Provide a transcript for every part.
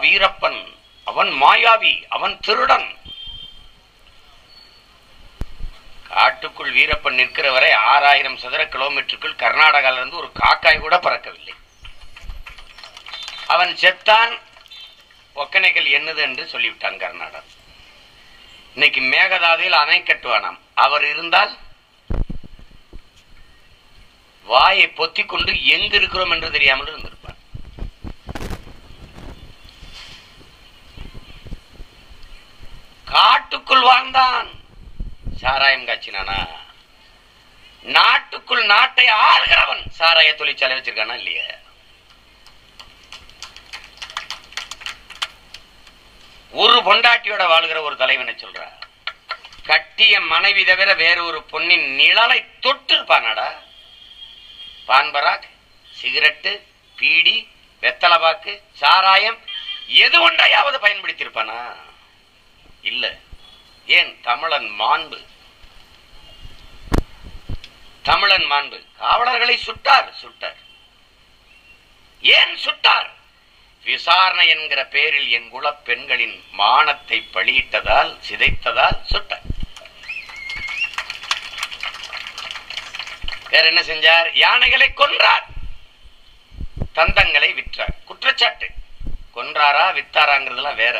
வீரப்பன் அவன் மாயாவி அவன் திருடன் காட்டுக்குள் வீரப்பன் நிற்கிற வரை ஆறாயிரம் சதுர கிலோமீட்டருக்குள் கர்நாடகால இருந்து ஒரு காக்காய் கூட பறக்கவில்லை அவன் செத்தான் ஒக்கனைகள் என்னது என்று சொல்லிவிட்டான் கர்நாடகா இன்னைக்கு மேகதாதையில் அணை கட்டுவானாம் அவர் இருந்தால் வாயை பொத்திக் கொண்டு எங்க இருக்கிறோம் என்று தெரியாமல் இருந்திருப்பார் காட்டுக்குள் வாழ்ந்தான் சாராயம் காய்ச்சினானா நாட்டுக்குள் நாட்டை ஆளுகிறவன் சாராய தொழிற்சாலை வச்சிருக்கானா இல்லையா ஒரு பொண்டாட்டியோட வாழ்கிற ஒரு தலைவனை சொல்ற கட்டிய மனைவி தவிர வேற ஒரு பொண்ணின் நிழலை தொட்டு இருப்பானடா பான்பராக் சிகரெட்டு பீடி வெத்தலைபாக்கு சாராயம் எது ஒன்றையாவது பயன்படுத்தியிருப்பானா இல்ல ஏன் தமிழன் மாண்பு தமிழன் மாண்பு காவலர்களை சுட்டார் சுட்டார் ஏன் சுட்டார் விசாரணை என்கிற பேரில் என் குல பெண்களின் மானத்தை பலியிட்டதால் சிதைத்ததால் சுட்டார் வேற என்ன செஞ்சார் யானைகளை கொன்றார் தந்தங்களை விற்றார் குற்றச்சாட்டு கொன்றாரா வித்தாராங்கிறதுலாம் வேற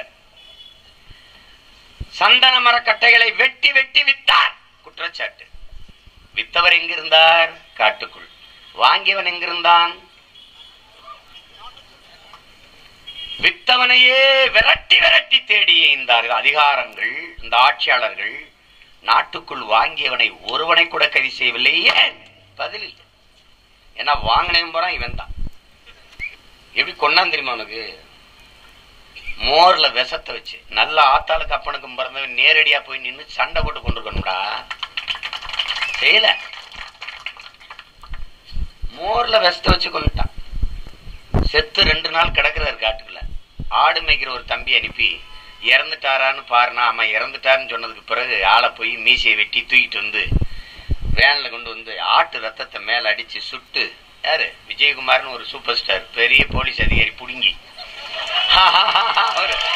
சந்தன மரக்கட்டைகளை வெட்டி வெட்டி வித்தார் குற்றச்சாட்டு வித்தவர் எங்கிருந்தார் காட்டுக்குள் வாங்கியவன் எங்கிருந்தான் வித்தவனையே விரட்டி விரட்டி தேடி இந்த அதிகாரங்கள் இந்த ஆட்சியாளர்கள் நாட்டுக்குள் வாங்கியவனை ஒருவனை கூட கைது செய்யவில்லை ஏன் பதில் இல்லை ஏன்னா வாங்கினவன் போறான் இவன் தான் எப்படி கொண்டான் தெரியுமா உனக்கு மோர்ல விஷத்தை வச்சு நல்ல ஆத்தாளுக்கு அப்பனுக்கும் பிறந்தவன் நேரடியா போய் நின்று சண்டை போட்டு கொண்டிருக்கணும்டா செய்யல மோர்ல விஷத்தை வச்சு கொண்டுட்டான் செத்து ரெண்டு நாள் கிடக்குறாரு காட்டுக்குள்ள ஆடு மேய்க்கிற ஒரு தம்பி அனுப்பி இறந்துட்டாரான்னு பாருனா ஆமா இறந்துட்டாருன்னு சொன்னதுக்கு பிறகு ஆளை போய் மீசையை வெட்டி தூக்கிட்டு வந்து வேன்ல கொண்டு வந்து ஆட்டு ரத்தத்தை மேல அடிச்சு சுட்டு யாரு விஜயகுமார்னு ஒரு சூப்பர் ஸ்டார் பெரிய போலீஸ் அதிகாரி புடுங்கி அவரு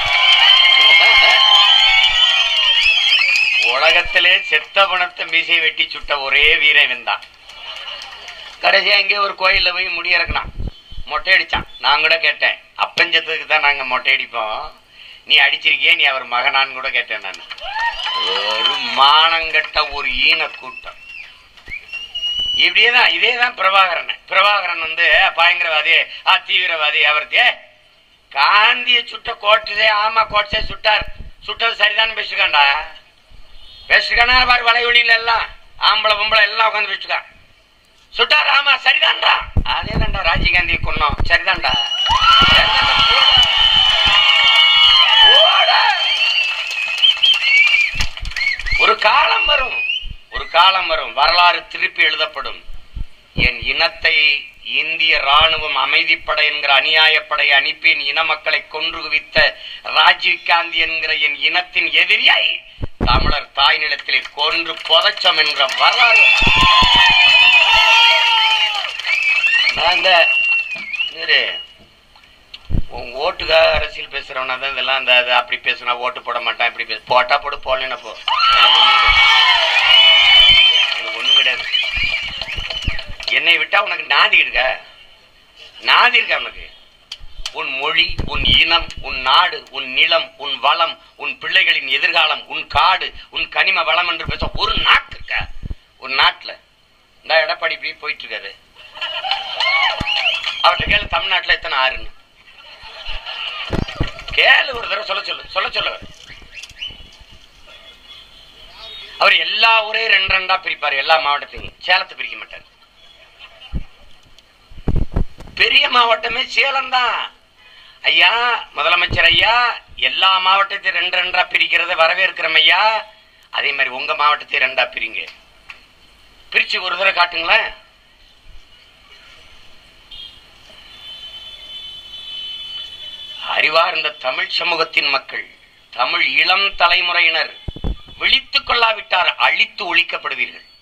உலகத்திலே செத்த பணத்தை மீசையை வெட்டி சுட்ட ஒரே வீரன் தான் கடைசியா எங்கேயோ ஒரு கோயில்ல போய் முடி இறக்குனான் மொட்டை அடிச்சான் நான் கூட கேட்டேன் அப்பஞ்சத்துக்கு தான் நாங்க மொட்டை அடிப்போம் நீ அடிச்சிருக்கியே நீ அவர் மகனான்னு கூட கேட்டேன் நான் ஒரு மானங்கட்ட ஒரு ஈன கூட்டம் இப்படியேதான் இதேதான் பிரபாகரன் பிரபாகரன் வந்து பயங்கரவாதி ஆ தீவிரவாதி அவருக்கு காந்திய சுட்ட கோட்டதே ஆமா கோட்டே சுட்டார் சுட்டது சரிதான் பேசிருக்காண்டா பேசிருக்கானா பாரு வலைவெளியில எல்லாம் ஆம்பளை பொம்பளை எல்லாம் உட்காந்து பேசிருக்கான் சுட்டார் ஆமா சரிதான்டா அதே தான்டா ராஜீவ்காந்தியை கொன்னோம் சரிதான்டா சரிதான்டா, போடா. போடா. ஒரு காலம் வரும் ஒரு காலம் வரும் வரலாறு திருப்பி எழுதப்படும் என் இனத்தை இந்திய ராணுவம் அமைதிப்படை என்கிற அநியாயப்படை அனுப்பி என் இன மக்களை கொன்று குவித்த ராஜீவ் காந்தி என்கிற என் இனத்தின் எதிரியை தமிழர் தாய் நிலத்திலே கொன்று புதைச்சம் என்கிற வரலாறு நான் இந்த இரு, உன் ஓட்டுக்காக அரசியல் பேசுறவனா தான் இதெல்லாம் இந்த இது அப்படி பேசுனா ஓட்டு போட மாட்டான் இப்படி பேச போட்டா போடு போடலன்னா போ எனக்கு ஒண்ணும் கிடையாது. எனக்கு ஒண்ணும் கிடையாது என்னை விட்டா உனக்கு நாதி இருக்க நாதி இருக்கா உனக்கு உன் மொழி உன் இனம் உன் நாடு உன் நிலம் உன் வளம் உன் பிள்ளைகளின் எதிர்காலம் உன் காடு உன் கனிம வளம் என்று பேச ஒரு நாட்டு இருக்க ஒரு நாட்டுல இந்த எடப்பாடி இப்படி போயிட்டு இருக்காரு அவர்கிட்ட கேளு தமிழ்நாட்டுல எத்தனை ஆறுன்னு கேளு ஒரு தடவை சொல்ல சொல்லு சொல்ல சொல்ல அவர். அவர் எல்லா ஊரையும் ரெண்டு ரெண்டா பிரிப்பார் எல்லா மாவட்டத்தையும் சேலத்தை பிரிக்க மாட்டார் பெரிய மாவட்டமே சேலம் தான் ஐயா முதலமைச்சர் ஐயா எல்லா மாவட்டத்தையும் ரெண்டு ரெண்டா பிரிக்கிறத வரவேற்கிறோம் ஐயா அதே மாதிரி உங்க மாவட்டத்தையும் ரெண்டா பிரிங்க பிரிச்சு ஒரு தடவை காட்டுங்களேன் அறிவார்ந்த தமிழ் சமூகத்தின் மக்கள் தமிழ் இளம் தலைமுறையினர் விழித்துக் கொள்ளாவிட்டார் அழித்து ஒழிக்கப்படுவீர்கள்